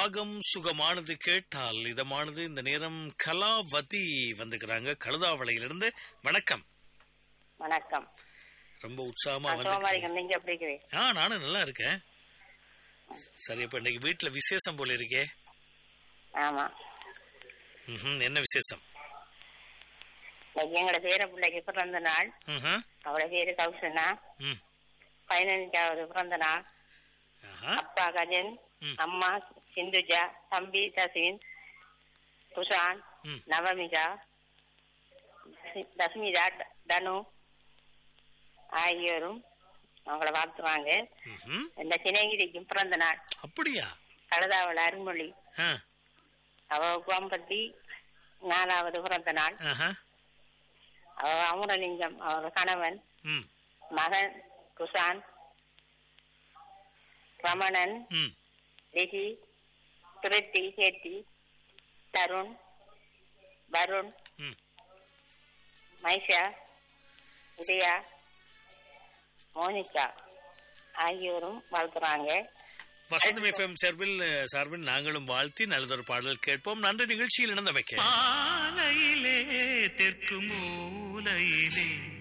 ராகம் சுகமானது கேட்டால் இதமானது இந்த நேரம் கலாவதி வந்துக்கிறாங்க கழுதாவளையிலிருந்து வணக்கம் வணக்கம் ரொம்ப உற்சாகமா நான் வந்து சோமாரிங்க நீங்க எப்படி இருக்கிறீங்க ஆ நானும் நல்லா இருக்கேன் சரி இப்ப இன்னைக்கு வீட்டுல விசேஷம் போல இருக்கே ஆமா ம்ஹும், என்ன விசேஷம் இன்னைக்கு எங்களோட பேர பிள்ளைக்கு பிறந்த நாள் ம்ஹும், அவளோட பேரு கௌசனா ம். பதினஞ்சாவது பிறந்த நாள் ஆஹா, அப்பா கஜன் ம். அம்மா சிந்துஜா தம்பி தசின் குஷான் ம். நவமிகா சி- தஸ்மிதா ட- தனு ஆகியோரும் அவங்கள வாழ்த்துவாங்க ம்ஹும். இந்த சினகிரிக்கும் பிறந்த நாள் அப்படியா கழுதாவள அருள்மொழி ஆ, அவ ஐம்பத்தி நாலாவது பிறந்த நாள் ஆஹா, அவ அமுரலிங்கம் அவர் கணவன் ம், மகன் குஷான் ரமணன் ம். ரிஷி கிருத்தி கேத்தி தருண் வருண் ம். மைஷா உதயா மோனிகா ஆகியோரும் வாழ்த்துறாங்க வசந்தம் எஃப்எம் சார்பில் சார்பில் நாங்களும் வாழ்த்தி நல்லதொரு பாடல் கேட்போம் நன்றி நிகழ்ச்சியில் இணைந்தமைக்க மாலையிலே தெற்கு மூலையிலே